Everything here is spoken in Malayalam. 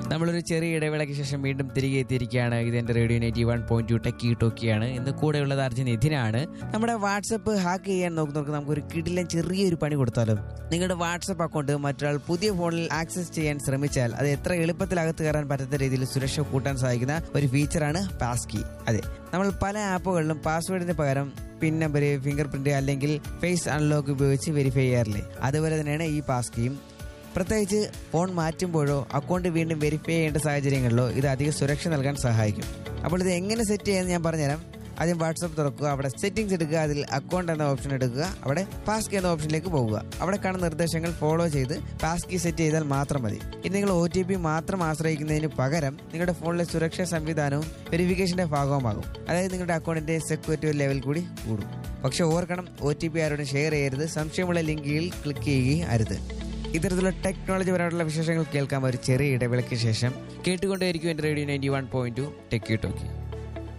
നമ്മളൊരു ചെറിയ ഇടവേളയ്ക്ക് ശേഷം വീണ്ടും തിരികെ എത്തിയിരിക്കുകയാണ് ഇത് എൻ്റെ radio ninety one point two techie ടോക്കിയാണ് ഇന്ന് കൂടെയുള്ളത് അർജുൻ നിധിനാണ് നമ്മുടെ വാട്സപ്പ് ഹാക്ക് ചെയ്യാൻ നോക്കുന്നവർക്ക് നമുക്കൊരു കിടിലൻ ചെറിയൊരു പണി കൊടുത്താലോ നിങ്ങളുടെ വാട്സപ്പ് അക്കൗണ്ട് മറ്റൊരാൾ പുതിയ ഫോണിൽ ആക്സസ് ചെയ്യാൻ ശ്രമിച്ചാൽ അത് എത്ര എളുപ്പത്തിൽ അകത്ത് കയറാൻ പറ്റാത്ത രീതിയിൽ സുരക്ഷ കൂട്ടാൻ സഹായിക്കുന്ന ഒരു ഫീച്ചറാണ് പാസ്കി അതെ നമ്മൾ പല ആപ്പുകളിലും പാസ്വേഡിന് പകരം പിൻ നമ്പർ ഫിംഗർ പ്രിന്റ് അല്ലെങ്കിൽ ഫേസ് അൺലോക്ക് ഉപയോഗിച്ച് വെരിഫൈ ചെയ്യാറില്ലേ അതുപോലെ തന്നെയാണ് ഈ പാസ്കിയും പ്രത്യേകിച്ച് ഫോൺ മാറ്റുമ്പോഴോ അക്കൗണ്ട് വീണ്ടും വെരിഫൈ ചെയ്യേണ്ട സാഹചര്യങ്ങളിലോ ഇത് അധിക സുരക്ഷ നൽകാൻ സഹായിക്കും അപ്പോൾ ഇത് എങ്ങനെ സെറ്റ് ചെയ്യാമെന്ന് ഞാൻ പറഞ്ഞുതരാം ആദ്യം വാട്സപ്പ് തുറക്കുക അവിടെ സെറ്റിംഗ്സ് എടുക്കുക അതിൽ അക്കൗണ്ട് എന്ന ഓപ്ഷൻ എടുക്കുക അവിടെ പാസ്കി എന്ന ഓപ്ഷനിലേക്ക് പോവുക അവിടെ കാണുന്ന നിർദ്ദേശങ്ങൾ ഫോളോ ചെയ്ത് പാസ്കി സെറ്റ് ചെയ്താൽ മാത്രം മതി ഇനി നിങ്ങൾ ഒ ടി പി മാത്രം ആശ്രയിക്കുന്നതിന് പകരം നിങ്ങളുടെ ഫോണിലെ സുരക്ഷാ സംവിധാനവും വെരിഫിക്കേഷന്റെ ഭാഗവുമാകും അതായത് നിങ്ങളുടെ അക്കൗണ്ടിന്റെ സെക്യൂരിറ്റി ഒരു ലെവൽ കൂടി കൂടും പക്ഷെ ഓർക്കണം ഒ ടി പി ആരോടും ഷെയർ ചെയ്യരുത് സംശയമുള്ള ലിങ്കിൽ ക്ലിക്ക് ചെയ്യുകയും അരുത് ഇത്തരത്തിലുള്ള ടെക്നോളജി പരമായിട്ടുള്ള വിശേഷങ്ങൾ കേൾക്കാൻ ഒരു ചെറിയ ഇടവേളയ്ക്ക് ശേഷം കേട്ടുകൊണ്ടേയിരിക്കും എൻ്റെ radio ninety one point two techie talkie